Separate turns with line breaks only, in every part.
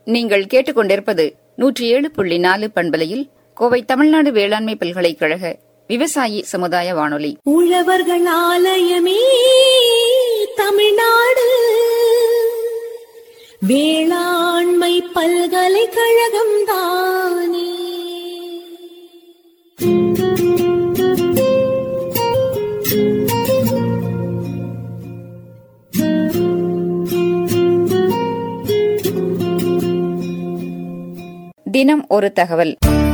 நீங்கள் கேட்டுக்கொண்டிருப்பது நூற்றி ஏழு புள்ளி நாலு பண்பலையில் கோவை தமிழ்நாடு வேளாண்மை பல்கலைக்கழக விவசாயி சமுதாய வானொலி
உழவர்கள் ஆலயமே தமிழ்நாடு வேளாண்மை பல்கலைக்கழகம் தானே
தினம் ஒரு தகவல்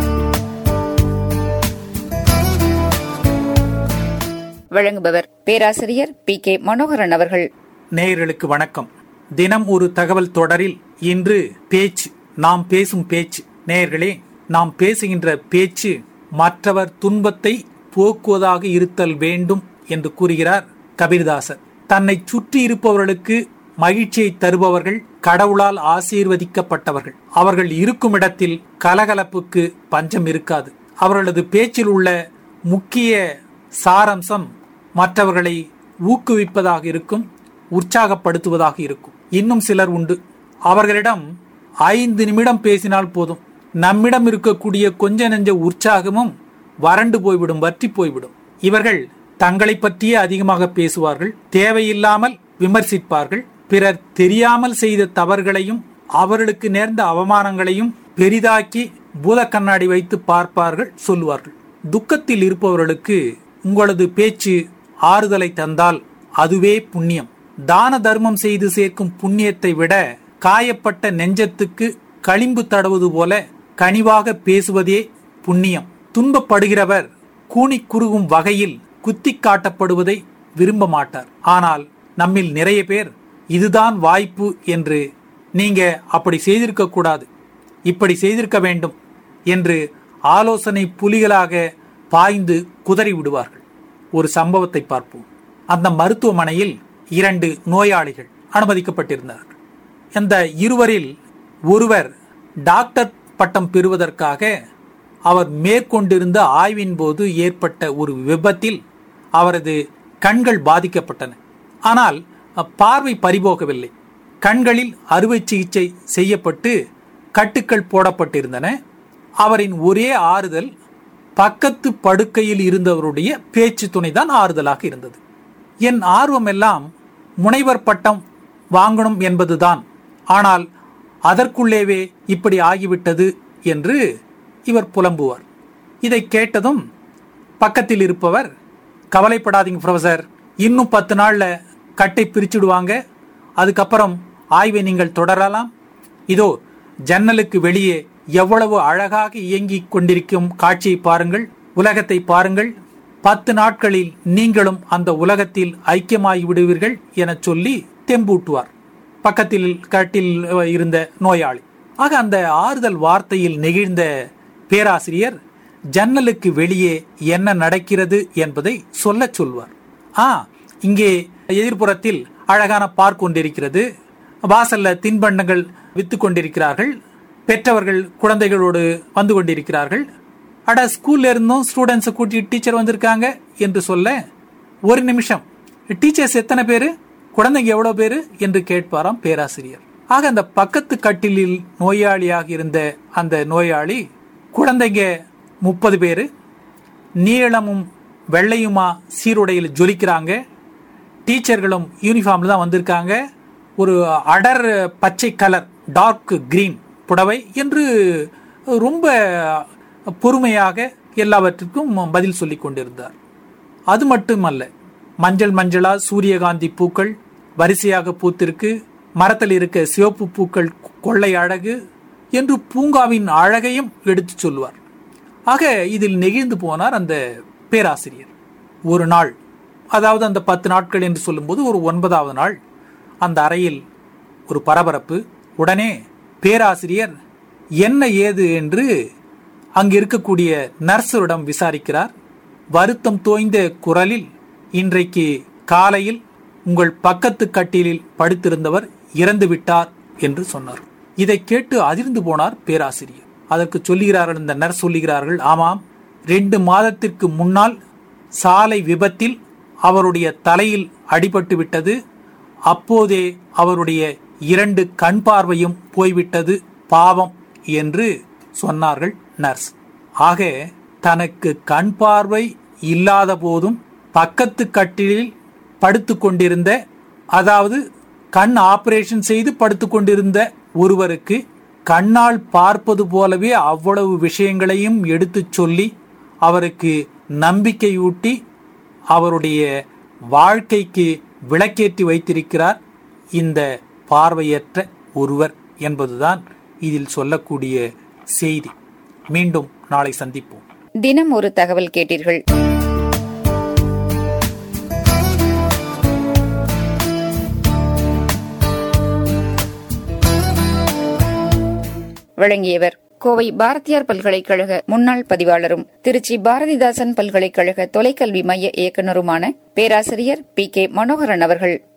வழங்குபவர் பேராசிரியர் பி கே மனோகரன் அவர்கள்
நேயர்களுக்கு வணக்கம் தினம் ஒரு தகவல் தொடரில் இன்று பேச்சு நாம் பேசும் பேச்சு நேயர்களே நாம் பேசுகின்ற பேச்சு மற்றவர் துன்பத்தை போக்குவதாக இருத்தல் வேண்டும் என்று கூறுகிறார் கபீர்தாசர் தன்னை சுற்றி இருப்பவர்களுக்கு மகிழ்ச்சியை தருபவர்கள் கடவுளால் ஆசீர்வதிக்கப்பட்டவர்கள் அவர்கள் இருக்கும் இடத்தில் கலகலப்புக்கு பஞ்சம் இருக்காது அவர்களது பேச்சில் உள்ள முக்கிய சாரம்சம் மற்றவர்களை ஊக்குவிப்பதாக இருக்கும் உற்சாகப்படுத்துவதாக இருக்கும் இன்னும் சிலர் உண்டு அவர்களிடம் ஐந்து நிமிடம் பேசினால் போதும் நம்மிடம் இருக்கக்கூடிய கொஞ்ச நெஞ்ச உற்சாகமும் வறண்டு போய்விடும் வற்றி போய்விடும் இவர்கள் தங்களை பற்றியே அதிகமாக பேசுவார்கள் தேவையில்லாமல் விமர்சிப்பார்கள் பிறர் தெரியாமல் செய்த தவறுகளையும் அவர்களுக்கு நேர்ந்த அவமானங்களையும் பெரிதாக்கி பூத கண்ணாடி வைத்து பார்ப்பார்கள் சொல்லுவார்கள் துக்கத்தில் இருப்பவர்களுக்கு உங்களது பேச்சு ஆறுதலை தந்தால் அதுவே புண்ணியம் தான தர்மம் செய்து சேர்க்கும் புண்ணியத்தை விட காயப்பட்ட நெஞ்சத்துக்கு களிம்பு தடவுவது போல கனிவாக பேசுவதே புண்ணியம் துன்பப்படுகிறவர் கூனி குறுகும் வகையில் குத்தி காட்டப்படுவதை விரும்ப மாட்டார் ஆனால் நம்மில் நிறைய பேர் இதுதான் வாய்ப்பு என்று நீங்க அப்படி செய்திருக்க கூடாது இப்படி செய்திருக்க வேண்டும் என்று ஆலோசனை புலிகளாக பாய்ந்து குதறி விடுவார்கள் ஒரு சம்பவத்தை பார்ப்போம் அந்த மருத்துவமனையில் இரண்டு நோயாளிகள் அனுமதிக்கப்பட்டிருந்தார்கள் அந்த இருவரில் ஒருவர் டாக்டர் பட்டம் பெறுவதற்காக அவர் மேற்கொண்டிருந்த ஆய்வின் போது ஏற்பட்ட ஒரு விபத்தில் அவரது கண்கள் பாதிக்கப்பட்டன ஆனால் பார்வை பறிபோகவில்லை கண்களில் அறுவை சிகிச்சை செய்யப்பட்டு கட்டுக்கள் போடப்பட்டிருந்தன அவரின் ஒரே ஆறுதல் பக்கத்து படுக்கையில் இருந்தவருடைய பேச்சு துணைதான் ஆறுதலாக இருந்தது என் ஆர்வம் எல்லாம் முனைவர் பட்டம் வாங்கணும் என்பதுதான் ஆனால் அதற்குள்ளேவே இப்படி ஆகிவிட்டது என்று இவர் புலம்புவார் இதை கேட்டதும் பக்கத்தில் இருப்பவர் கவலைப்படாதீங்க ப்ரொஃபசர் இன்னும் பத்து நாள்ல கட்டை பிரிச்சுடுவாங்க அதுக்கப்புறம் ஆய்வை நீங்கள் தொடரலாம் இதோ ஜன்னலுக்கு வெளியே எவ்வளவு அழகாக இயங்கிக் கொண்டிருக்கும் காட்சியை பாருங்கள் உலகத்தை பாருங்கள் பத்து நாட்களில் நீங்களும் அந்த உலகத்தில் ஐக்கியமாகி விடுவீர்கள் என சொல்லி தெம்பூட்டுவார் பக்கத்தில் கட்டில் இருந்த நோயாளி ஆக அந்த ஆறுதல் வார்த்தையில் நெகிழ்ந்த பேராசிரியர் ஜன்னலுக்கு வெளியே என்ன நடக்கிறது என்பதை சொல்லச் சொல்வார் ஆ இங்கே எதிர்ப்புறத்தில் அழகான பார்க் கொண்டிருக்கிறது வாசல்ல தின்பண்டங்கள் வித்து கொண்டிருக்கிறார்கள் பெற்றவர்கள் குழந்தைகளோடு வந்து கொண்டிருக்கிறார்கள் அட ஸ்கூல்ல இருந்தும் ஸ்டூடெண்ட்ஸை கூட்டிட்டு டீச்சர் வந்திருக்காங்க என்று சொல்ல ஒரு நிமிஷம் டீச்சர்ஸ் எத்தனை பேரு குழந்தைங்க எவ்வளவு பேரு என்று கேட்பாராம் பேராசிரியர் ஆக அந்த பக்கத்து கட்டிலில் நோயாளியாக இருந்த அந்த நோயாளி குழந்தைங்க முப்பது பேரு நீளமும் வெள்ளையுமா சீருடையில் ஜொலிக்கிறாங்க டீச்சர்களும் யூனிஃபார்ம்ல தான் வந்திருக்காங்க ஒரு அடர் பச்சை கலர் டார்க் கிரீன் புடவை என்று ரொம்ப பொறுமையாக எல்லாவற்றுக்கும் பதில் சொல்லி கொண்டிருந்தார் அது மட்டுமல்ல மஞ்சள் மஞ்சளா சூரியகாந்தி பூக்கள் வரிசையாக பூத்திருக்கு மரத்தில் இருக்க சிவப்பு பூக்கள் கொள்ளை அழகு என்று பூங்காவின் அழகையும் எடுத்து சொல்வார் ஆக இதில் நெகிழ்ந்து போனார் அந்த பேராசிரியர் ஒரு நாள் அதாவது அந்த பத்து நாட்கள் என்று சொல்லும்போது ஒரு ஒன்பதாவது நாள் அந்த அறையில் ஒரு பரபரப்பு உடனே பேராசிரியர் என்ன ஏது என்று அங்கு இருக்கக்கூடிய நர்ஸரிடம் விசாரிக்கிறார் வருத்தம் தோய்ந்த குரலில் இன்றைக்கு காலையில் உங்கள் பக்கத்து கட்டிலில் படுத்திருந்தவர் இறந்து விட்டார் என்று சொன்னார் இதை கேட்டு அதிர்ந்து போனார் பேராசிரியர் அதற்கு சொல்லுகிறார்கள் இந்த நர்ஸ் சொல்லுகிறார்கள் ஆமாம் ரெண்டு மாதத்திற்கு முன்னால் சாலை விபத்தில் அவருடைய தலையில் அடிபட்டு விட்டது அப்போதே அவருடைய இரண்டு கண் பார்வையும் போய்விட்டது பாவம் என்று சொன்னார்கள் நர்ஸ் ஆக தனக்கு கண் பார்வை இல்லாத போதும் பக்கத்து கட்டிலில் படுத்து கொண்டிருந்த அதாவது கண் ஆபரேஷன் செய்து படுத்து கொண்டிருந்த ஒருவருக்கு கண்ணால் பார்ப்பது போலவே அவ்வளவு விஷயங்களையும் எடுத்துச் சொல்லி அவருக்கு நம்பிக்கையூட்டி அவருடைய வாழ்க்கைக்கு விளக்கேற்றி வைத்திருக்கிறார் இந்த பார்வையற்ற ஒருவர் என்பதுதான் இதில் சொல்லக்கூடிய செய்தி மீண்டும் நாளை சந்திப்போம்
தினம் ஒரு தகவல் கேட்டீர்கள் வழங்கியவர் கோவை பாரதியார் பல்கலைக்கழக முன்னாள் பதிவாளரும் திருச்சி பாரதிதாசன் பல்கலைக்கழக தொலைக்கல்வி மைய இயக்குநருமான பேராசிரியர் பி கே மனோகரன் அவர்கள்